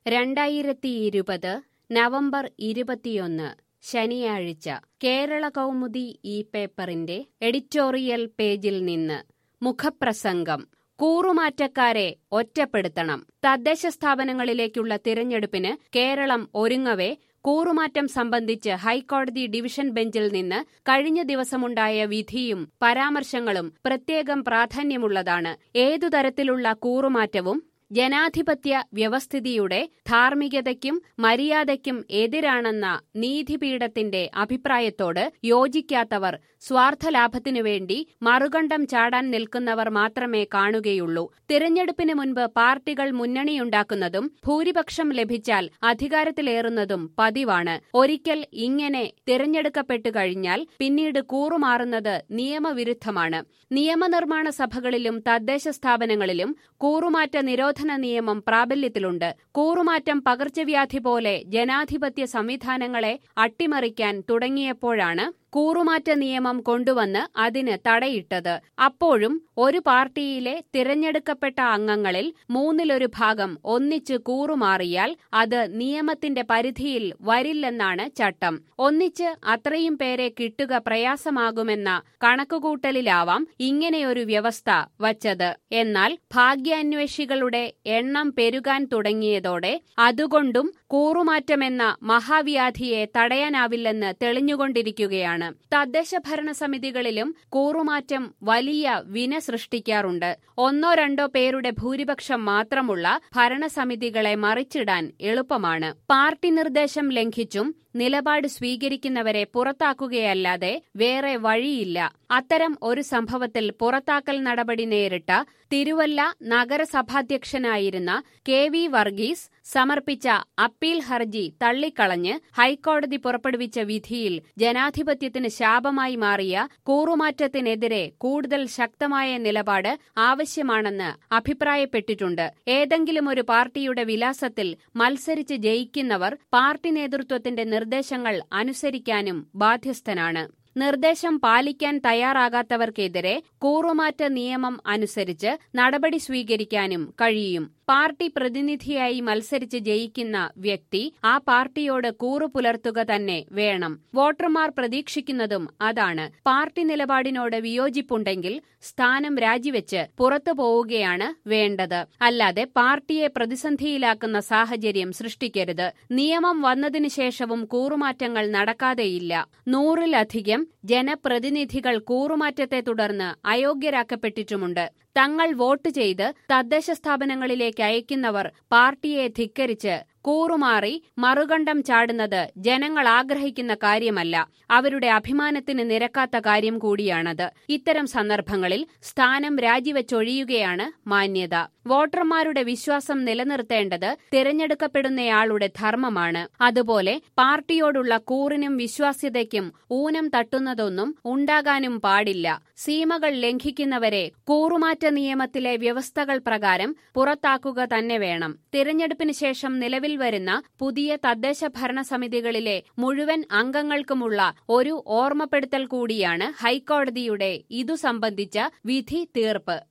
രണ്ടായിരത്തിയിരുപത് നവംബർ ഇരുപത്തിയൊന്ന് ശനിയാഴ്ച കേരള കൗമുദി ഈ പേപ്പറിന്റെ എഡിറ്റോറിയൽ പേജിൽ നിന്ന് മുഖപ്രസംഗം കൂറുമാറ്റക്കാരെ ഒറ്റപ്പെടുത്തണം തദ്ദേശ സ്ഥാപനങ്ങളിലേക്കുള്ള തിരഞ്ഞെടുപ്പിന് കേരളം ഒരുങ്ങവേ കൂറുമാറ്റം സംബന്ധിച്ച് ഹൈക്കോടതി ഡിവിഷൻ ബെഞ്ചിൽ നിന്ന് കഴിഞ്ഞ ദിവസമുണ്ടായ വിധിയും പരാമർശങ്ങളും പ്രത്യേകം പ്രാധാന്യമുള്ളതാണ് ഏതു തരത്തിലുള്ള കൂറുമാറ്റവും ജനാധിപത്യ വ്യവസ്ഥിതിയുടെ ധാർമ്മികതയ്ക്കും മര്യാദയ്ക്കും എതിരാണെന്ന നീതിപീഠത്തിന്റെ അഭിപ്രായത്തോട് യോജിക്കാത്തവർ സ്വാർത്ഥലാഭത്തിനു വേണ്ടി മറുകണ്ഠം ചാടാൻ നിൽക്കുന്നവർ മാത്രമേ കാണുകയുള്ളൂ തിരഞ്ഞെടുപ്പിന് മുൻപ് പാർട്ടികൾ മുന്നണിയുണ്ടാക്കുന്നതും ഭൂരിപക്ഷം ലഭിച്ചാൽ അധികാരത്തിലേറുന്നതും പതിവാണ് ഒരിക്കൽ ഇങ്ങനെ തിരഞ്ഞെടുക്കപ്പെട്ടു കഴിഞ്ഞാൽ പിന്നീട് കൂറുമാറുന്നത് നിയമവിരുദ്ധമാണ് നിയമനിർമ്മാണ സഭകളിലും തദ്ദേശ സ്ഥാപനങ്ങളിലും കൂറുമാറ്റ നിരോധന നിയമം പ്രാബല്യത്തിലുണ്ട് കൂറുമാറ്റം പകർച്ചവ്യാധി പോലെ ജനാധിപത്യ സംവിധാനങ്ങളെ അട്ടിമറിക്കാൻ തുടങ്ങിയപ്പോഴാണ് കൂറുമാറ്റ നിയമം കൊണ്ടുവന്ന് അതിന് തടയിട്ടത് അപ്പോഴും ഒരു പാർട്ടിയിലെ തിരഞ്ഞെടുക്കപ്പെട്ട അംഗങ്ങളിൽ മൂന്നിലൊരു ഭാഗം ഒന്നിച്ച് കൂറുമാറിയാൽ അത് നിയമത്തിന്റെ പരിധിയിൽ വരില്ലെന്നാണ് ചട്ടം ഒന്നിച്ച് അത്രയും പേരെ കിട്ടുക പ്രയാസമാകുമെന്ന കണക്കുകൂട്ടലിലാവാം ഇങ്ങനെയൊരു വ്യവസ്ഥ വച്ചത് എന്നാൽ ഭാഗ്യാന്വേഷികളുടെ എണ്ണം പെരുകാൻ തുടങ്ങിയതോടെ അതുകൊണ്ടും കൂറുമാറ്റമെന്ന മഹാവ്യാധിയെ തടയാനാവില്ലെന്ന് തെളിഞ്ഞുകൊണ്ടിരിക്കുകയാണ് തദ്ദേശ ഭരണ സമിതികളിലും കൂറുമാറ്റം വലിയ വിന സൃഷ്ടിക്കാറുണ്ട് ഒന്നോ രണ്ടോ പേരുടെ ഭൂരിപക്ഷം മാത്രമുള്ള ഭരണസമിതികളെ മറിച്ചിടാൻ എളുപ്പമാണ് പാർട്ടി നിർദ്ദേശം ലംഘിച്ചും നിലപാട് സ്വീകരിക്കുന്നവരെ പുറത്താക്കുകയല്ലാതെ വേറെ വഴിയില്ല അത്തരം ഒരു സംഭവത്തിൽ പുറത്താക്കൽ നടപടി നേരിട്ട തിരുവല്ല നഗരസഭാധ്യക്ഷനായിരുന്ന കെ വി വർഗീസ് സമർപ്പിച്ച അപ്പീൽ ഹർജി തള്ളിക്കളഞ്ഞ് ഹൈക്കോടതി പുറപ്പെടുവിച്ച വിധിയിൽ ജനാധിപത്യത്തിന് ശാപമായി മാറിയ കൂറുമാറ്റത്തിനെതിരെ കൂടുതൽ ശക്തമായ നിലപാട് ആവശ്യമാണെന്ന് അഭിപ്രായപ്പെട്ടിട്ടുണ്ട് ഏതെങ്കിലും ഒരു പാർട്ടിയുടെ വിലാസത്തിൽ മത്സരിച്ച് ജയിക്കുന്നവർ പാർട്ടി നേതൃത്വത്തിന്റെ നിർദ്ദേശങ്ങൾ അനുസരിക്കാനും ബാധ്യസ്ഥനാണ് നിർദ്ദേശം പാലിക്കാൻ തയ്യാറാകാത്തവർക്കെതിരെ കൂറുമാറ്റ നിയമം അനുസരിച്ച് നടപടി സ്വീകരിക്കാനും കഴിയും പാർട്ടി പ്രതിനിധിയായി മത്സരിച്ച് ജയിക്കുന്ന വ്യക്തി ആ പാർട്ടിയോട് കൂറു പുലർത്തുക തന്നെ വേണം വോട്ടർമാർ പ്രതീക്ഷിക്കുന്നതും അതാണ് പാർട്ടി നിലപാടിനോട് വിയോജിപ്പുണ്ടെങ്കിൽ സ്ഥാനം രാജിവെച്ച് പുറത്തു പോവുകയാണ് വേണ്ടത് അല്ലാതെ പാർട്ടിയെ പ്രതിസന്ധിയിലാക്കുന്ന സാഹചര്യം സൃഷ്ടിക്കരുത് നിയമം വന്നതിനു ശേഷവും കൂറുമാറ്റങ്ങൾ നടക്കാതെയില്ല നൂറിലധികം ജനപ്രതിനിധികൾ കൂറുമാറ്റത്തെ തുടർന്ന് അയോഗ്യരാക്കപ്പെട്ടിട്ടുമുണ്ട് തങ്ങൾ വോട്ട് ചെയ്ത് തദ്ദേശ സ്ഥാപനങ്ങളിലേക്ക് അയക്കുന്നവർ പാർട്ടിയെ ധിക്കരിച്ച് കൂറുമാറി മറുകണ്ഠം ചാടുന്നത് ജനങ്ങൾ ആഗ്രഹിക്കുന്ന കാര്യമല്ല അവരുടെ അഭിമാനത്തിന് നിരക്കാത്ത കാര്യം കൂടിയാണത് ഇത്തരം സന്ദർഭങ്ങളിൽ സ്ഥാനം രാജിവെച്ചൊഴിയുകയാണ് മാന്യത വോട്ടർമാരുടെ വിശ്വാസം നിലനിർത്തേണ്ടത് തിരഞ്ഞെടുക്കപ്പെടുന്നയാളുടെ ധർമ്മമാണ് അതുപോലെ പാർട്ടിയോടുള്ള കൂറിനും വിശ്വാസ്യതയ്ക്കും ഊനം തട്ടുന്നതൊന്നും ഉണ്ടാകാനും പാടില്ല സീമകൾ ലംഘിക്കുന്നവരെ കൂറുമാറ്റ നിയമത്തിലെ വ്യവസ്ഥകൾ പ്രകാരം പുറത്താക്കുക തന്നെ വേണം തിരഞ്ഞെടുപ്പിന് ശേഷം നിലവിൽ വരുന്ന പുതിയ തദ്ദേശ ഭരണ സമിതികളിലെ മുഴുവൻ അംഗങ്ങൾക്കുമുള്ള ഒരു ഓർമ്മപ്പെടുത്തൽ കൂടിയാണ് ഹൈക്കോടതിയുടെ ഇതു സംബന്ധിച്ച വിധി തീർപ്പ്